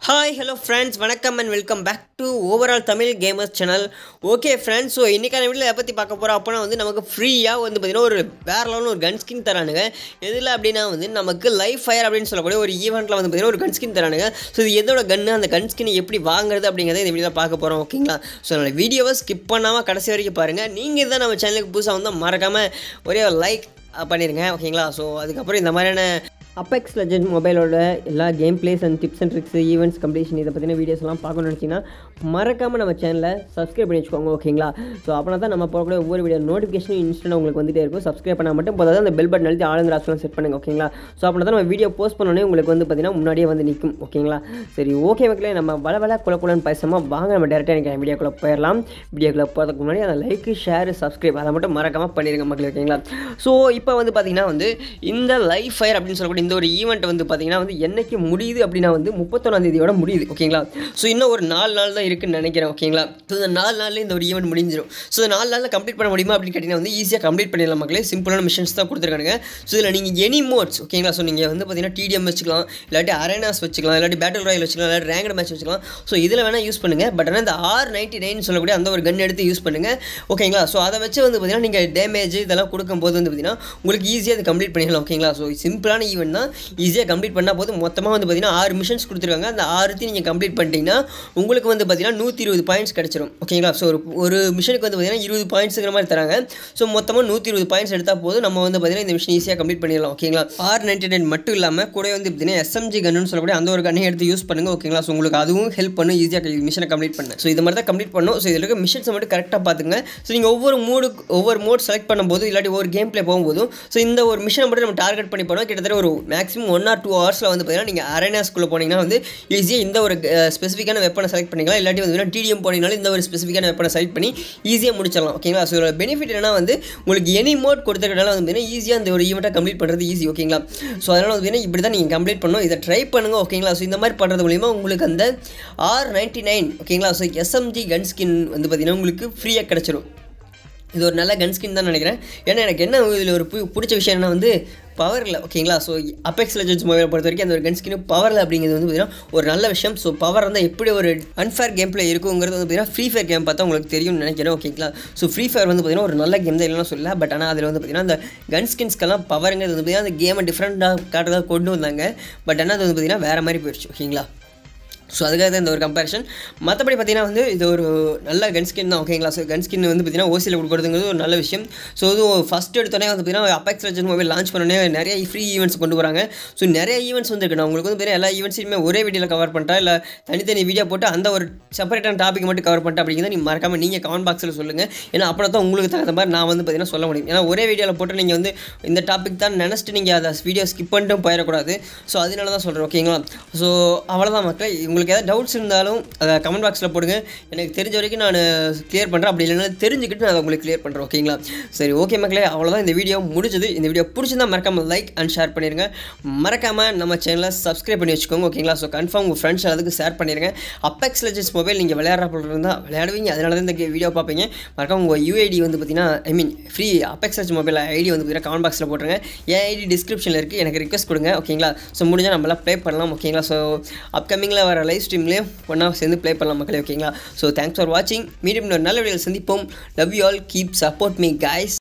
hi hello friends வணக்கம் and welcome back to overall Tamil gamers channel okay friends so இன்றைக்கான வீட்டில் எதை பற்றி பார்க்க போகிறோம் அப்போனா வந்து நமக்கு ஃப்ரீயாக வந்து பார்த்திங்கன்னா ஒரு வேற லெவலில் ஒரு கன் ஸ்கின் தரானுங்க எதில் அப்படின்னா வந்து நமக்கு லைஃப் ஃபயர் அப்படின்னு சொல்லக்கூடிய ஒரு ஈவெண்ட்டில் வந்து பார்த்திங்கன்னா ஒரு கன் ஸ்கின் தரானுங்க ஸோ இது எதோட கன்று அந்த கன் ஸ்கின் எப்படி வாங்குறது அப்படிங்கிறத இந்த வீடியோவில் பார்க்க போகிறோம் ஓகேங்களா ஸோ அதனால் வீடியோவை ஸ்கிப் பண்ணாமல் கடைசி வரைக்கும் பாருங்கள் நீங்கள் இதான் நம்ம சேனலுக்கு புதுசாக வந்து மறக்காமல் ஒரே ஒரு லைக் பண்ணிடுங்க ஓகேங்களா ஸோ அதுக்கப்புறம் இந்த மாதிரியான அப்பெக்ஸ் லெஜண்ட் மொபைலோட எல்லா game plays and tips and tricks events completion இதை பற்றின வீடியோஸ் எல்லாம் பார்க்கணும்னு நினச்சிங்கன்னா மறக்காமல் நம்ம சேனலை சப்ஸ்கிரைப் பண்ணி வச்சுக்கோங்க ஓகேங்களா ஸோ அப்படின்னா தான் நம்ம போகக்கூடிய ஒவ்வொரு வீடியோ நோட்டிஃபிகேஷன் இன்ஸ்டன்ட் உங்களுக்கு வந்துட்டே இருக்கும் சப்ஸ்கிரைப் பண்ணால் மட்டும் போதாது அந்த பெல் பட்டன் அழுத்தி ஆளுங்க ராசிலாம் செட் பண்ணுங்க ஓகேங்களா ஸோ அப்படின்னா தான் நம்ம வீடியோ போஸ்ட் பண்ணோன்னே உங்களுக்கு வந்து பார்த்தீங்கன்னா முன்னாடியே வந்து நிற்கும் ஓகேங்களா சரி ஓகே மக்களே நம்ம வள வள குல குலன்னு பேசாமல் வாங்க நம்ம டேரெக்டாக எனக்கு வீடியோக்குள்ளே போயிடலாம் வீடியோக்குள்ளே போகிறதுக்கு முன்னாடி அந்த லைக் ஷேர் சப்ஸ்கிரைப் அதை மட்டும் மறக்காமல் பண்ணிடுங்க மக்களே ஓகேங்களா ஸோ இப்போ வந்து பார்த்தீங்கன்னா வந்து இந்த லைஃப் ஃபயர் அப்படின்னு சொல்லக்கூடிய இந்த ஒரு ஈவெண்ட் வந்து பார்த்தீங்கன்னா வந்து என்னைக்கு முடியுது அப்படின்னா வந்து முப்பத்தொன்னாம் தேதியோட முடியுது ஓகேங்களா ஸோ இன்னும் ஒரு நாலு நாள் தான் இருக்குன்னு நினைக்கிறேன் ஓகேங்களா ஸோ இந்த நாலு நாளில் இந்த ஒரு ஈவெண்ட் முடிஞ்சிடும் ஸோ இந்த நாலு நாளில் கம்ப்ளீட் பண்ண முடியுமா அப்படின்னு கேட்டிங்கன்னா வந்து ஈஸியாக கம்ப்ளீட் பண்ணிடலாம் மக்களே சிம்பிளான மிஷன்ஸ் தான் கொடுத்துருக்கானுங்க ஸோ இதில் நீங்கள் எனி மோட்ஸ் ஓகேங்களா ஸோ நீங்கள் வந்து பார்த்தீங்கன்னா டிடிஎம் வச்சுக்கலாம் இல்லாட்டி அரேனாஸ் வச்சுக்கலாம் இல்லாட்டி பேட்டில் ராயல் வச்சுக்கலாம் இல்லாட்டி ரேங்கட் மேட்ச் வச்சுக்கலாம் ஸோ இதில் வேணால் யூஸ் பண்ணுங்கள் பட் ஆனால் இந்த ஆர் நைன்ட்டி நைன் சொல்லக்கூடிய அந்த ஒரு கன் எடுத்து யூஸ் பண்ணுங்கள் ஓகேங்களா ஸோ அதை வச்சு வந்து பார்த்தீங்கன்னா நீங்கள் டேமேஜ் இதெல்லாம் கொடுக்கும்போது வந்து பார்த்தீங்கன்னா உங்களுக்கு ஈஸியாக அது கம்ப்ளீட் பண்ணிடலாம் ஓகேங்களா ஸோ சிம்பிளான ஈவெண்ட் தான் ஈஸியாக கம்ப்ளீட் பண்ணால் போது மொத்தமாக வந்து பார்த்தீங்கன்னா ஆறு மிஷன்ஸ் கொடுத்துருக்காங்க அந்த ஆறுத்தையும் நீங்கள் கம்ப்ளீட் பண்ணிட்டீங்கன்னா உங்களுக்கு வந்து பார்த்தீங்கன்னா நூற்றி இருபது பாயிண்ட்ஸ் கிடச்சிரும் ஓகேங்களா ஸோ ஒரு ஒரு மிஷனுக்கு வந்து பார்த்தீங்கன்னா இருபது பாயிண்ட்ஸுங்கிற மாதிரி தராங்க ஸோ மொத்தமாக நூற்றி இருபது பாயிண்ட்ஸ் எடுத்தால் போதும் நம்ம வந்து பார்த்தீங்கன்னா இந்த மிஷன் ஈஸியாக கம்ப்ளீட் பண்ணிடலாம் ஓகேங்களா ஆர் நைன்டி நைன் மட்டும் இல்லாமல் கூட வந்து பார்த்தீங்கன்னா எஸ்எம்ஜி கன்னு சொல்லக்கூடிய அந்த ஒரு கண்ணையும் எடுத்து யூஸ் பண்ணுங்கள் ஓகேங்களா ஸோ உங்களுக்கு அதுவும் ஹெல்ப் பண்ணும் ஈஸியாக மிஷனை கம்ப்ளீட் பண்ண ஸோ இது மாதிரி தான் கம்ப்ளீட் பண்ணும் ஸோ இதில் இருக்க மிஷன்ஸை மட்டும் கரெக்டாக பார்த்துங்க ஸோ நீங்கள் ஒவ்வொரு மூடு ஒவ்வொரு மோட் செலக்ட் பண்ணும்போது இல்லாட்டி ஒரு கேம் ப்ளே போகும்போதும் ஸோ இந்த ஒரு மிஷனை மட்டும் நம்ம டார்கெட் பண்ணி போனோம் கிட்டத்தட்ட ஒரு மேக்ஸிமம் ஒன் ஆர் டூ ஹவர்ஸில் வந்து பார்த்தீங்கன்னா நீங்கள் அரேனாஸ்குள்ளே போனீங்கன்னா வந்து ஈஸியாக இந்த ஒரு ஸ்பெசிஃபிக்கான வெப்பனை செலக்ட் பண்ணிக்கலாம் இல்லாட்டி வந்து டிடிஎம் போனீங்கனாலும் இந்த ஒரு ஸ்பெசிஃபிக்கான வெப்பனை செலக்ட் பண்ணி ஈஸியாக முடிச்சிடலாம் ஓகேங்களா ஸோ இதோட பெனிஃபிட் என்னன்னா வந்து உங்களுக்கு எனி மோட் கொடுத்துருக்கனால வந்து பார்த்தீங்கன்னா ஈஸியாக அந்த ஒரு ஈவெண்ட்டை கம்ப்ளீட் பண்ணுறது ஈஸி ஓகேங்களா ஸோ அதனால் வந்து பார்த்தீங்கன்னா இப்படி தான் நீங்கள் கம்ப்ளீட் பண்ணணும் இதை ட்ரை பண்ணுங்க ஓகேங்களா ஸோ இந்த மாதிரி பண்ணுறது மூலிமா உங்களுக்கு அந்த ஆர் நைன்ட்டி நைன் ஓகேங்களா ஸோ எஸ்எம்ஜி கன் ஸ்கின் வந்து பார்த்தீங்கன்னா உங்களுக்கு ஃப்ரீயாக கிடச்சிரும் இது ஒரு நல்ல கன் ஸ்கின் தான் நினைக்கிறேன் ஏன்னா எனக்கு என்ன இதில் ஒரு பு- பிடிச்ச விஷயம் என்ன வந்து பவரில் ஓகேங்களா ஸோ அப்பெக்ஸ் லெஜன்ஸ் மொபைலை பொறுத்த வரைக்கும் அந்த ஒரு கன் ஸ்கின் பவரில் அப்படிங்கிறது வந்து பார்த்தீங்கன்னா ஒரு நல்ல விஷயம் ஸோ பவர் வந்து எப்படி ஒரு அன்ஃபேர் கேம் பிளே இருக்குங்கிறது வந்து பார்த்தீங்கன்னா ஃப்ரீ ஃபயர் கேம் பார்த்தா உங்களுக்கு தெரியும்னு நினைக்கிறேன் ஓகேங்களா ஸோ ஃப்ரீ ஃபயர் வந்து பார்த்தீங்கன்னா ஒரு நல்ல கேம் தான் இல்லைனா சொல்லல பட் ஆனால் அதில் வந்து பார்த்தீங்கன்னா அந்த கன் ஸ்கின்ஸ்க்கெல்லாம் பவருங்கிறது வந்து பார்த்தீங்கன்னா அந்த கேமை டிஃப்ரெண்ட்டாக காட்டுறதாக கொண்டு வந்தாங்க பட் ஆனால் அது வந்து பார்த்தீங்கன்னா வேறு மாதிரி போயிடுச்சு ஓகேங்களா ஸோ அதுக்காக தான் இந்த ஒரு கம்பேரிஷன் மற்றபடி பார்த்தீங்கன்னா வந்து இது ஒரு நல்ல கன் ஸ்கின் தான் ஓகேங்களா ஸோ கன் ஸ்கின் வந்து பார்த்தீங்கன்னா ஓசியில் கொடுக்குறதுங்கிறது ஒரு நல்ல விஷயம் ஸோ இது ஃபஸ்ட் எடுத்தோடனே வந்து பார்த்தீங்கன்னா அபெக்ஸ் லெஜன் மொபைல் லான்ச் பண்ணோடனே நிறைய ஃப்ரீ ஈவெண்ட்ஸ் கொண்டு வராங்க ஸோ நிறைய ஈவெண்ட்ஸ் வந்துருக்கு நான் உங்களுக்கு வந்து பார்த்தீங்கன்னா எல்லா ஈவெண்ட்ஸையுமே ஒரே வீடியோவில் கவர் பண்ணிட்டா இல்லை தனித்தனி வீடியோ போட்டு அந்த ஒரு செப்பரேட்டான டாபிக் மட்டும் கவர் பண்ணிட்டா அப்படிங்கிறத நீங்கள் மறக்காமல் நீங்கள் கமெண்ட் பாக்ஸில் சொல்லுங்கள் ஏன்னா அப்படின்னா தான் உங்களுக்கு தகுந்த மாதிரி நான் வந்து பார்த்தீங்கன்னா சொல்ல முடியும் ஏன்னா ஒரே வீடியோவில் போட்டு நீங்கள் வந்து இந்த டாபிக் தான் நினச்சிட்டு நீங்கள் அதை வீடியோ ஸ்கிப் பண்ணிட்டும் போயிடக்கூடாது ஸோ அதனால தான் சொல்கிறேன் ஓகேங்களா ஸோ அவ்வளோதான் மக்களே உங்களுக்கு ஏதாவது டவுட்ஸ் இருந்தாலும் அதை கமெண்ட் பாக்ஸில் போடுங்க எனக்கு தெரிஞ்ச வரைக்கும் நான் கிளியர் பண்ணுறேன் அப்படி இல்லைன்னா தெரிஞ்சுக்கிட்டு நான் அதை உங்களுக்கு கிளியர் பண்ணுறேன் ஓகேங்களா சரி ஓகே மக்களே அவ்வளோதான் இந்த வீடியோ முடிஞ்சது இந்த வீடியோ பிடிச்சிருந்தா மறக்காமல் லைக் அண்ட் ஷேர் பண்ணிடுங்க மறக்காமல் நம்ம சேனலை சப்ஸ்கிரைப் பண்ணி வச்சுக்கோங்க ஓகேங்களா ஸோ கன்ஃபார்ம் உங்கள் ஃப்ரெண்ட்ஸ் எல்லாத்துக்கும் ஷேர் பண்ணிடுங்க அப்பெக்ஸ் லெஜன்ஸ் மொபைல் நீங்கள் விளையாடுற போல இருந்தால் விளையாடுவீங்க அதனால தான் இந்த வீடியோ பார்ப்பீங்க மறக்காம உங்கள் யூஐடி வந்து பார்த்தீங்கன்னா ஐ மீன் ஃப்ரீ அப்பெக்ஸ் லெஜ் மொபைல் ஐடி வந்து பார்த்தீங்கன்னா கமெண்ட் பாக்ஸில் போட்டுருங்க என் ஐடி டிஸ்கிரிப்ஷனில் இருக்குது எனக்கு ரிக்வஸ்ட் கொடுங்க ஓகேங்களா ஸோ முடிஞ்சால் நம்மளாம் ப்ளே பண்ணலாம் ஓகேங்களா ஸோ அப்கமிங்கில் வர லைவ் ஸ்ட்ரீம்லேயும் ஒன்றா சேர்ந்து ப்ளே பண்ணலாம் மக்களே ஓகேங்களா ஸோ தேங்க்ஸ் ஃபார் வாட்சிங் மீண்டும் இன்னொரு நல்ல வீடியோவில் சந்திப்போம் love you all keep support me guys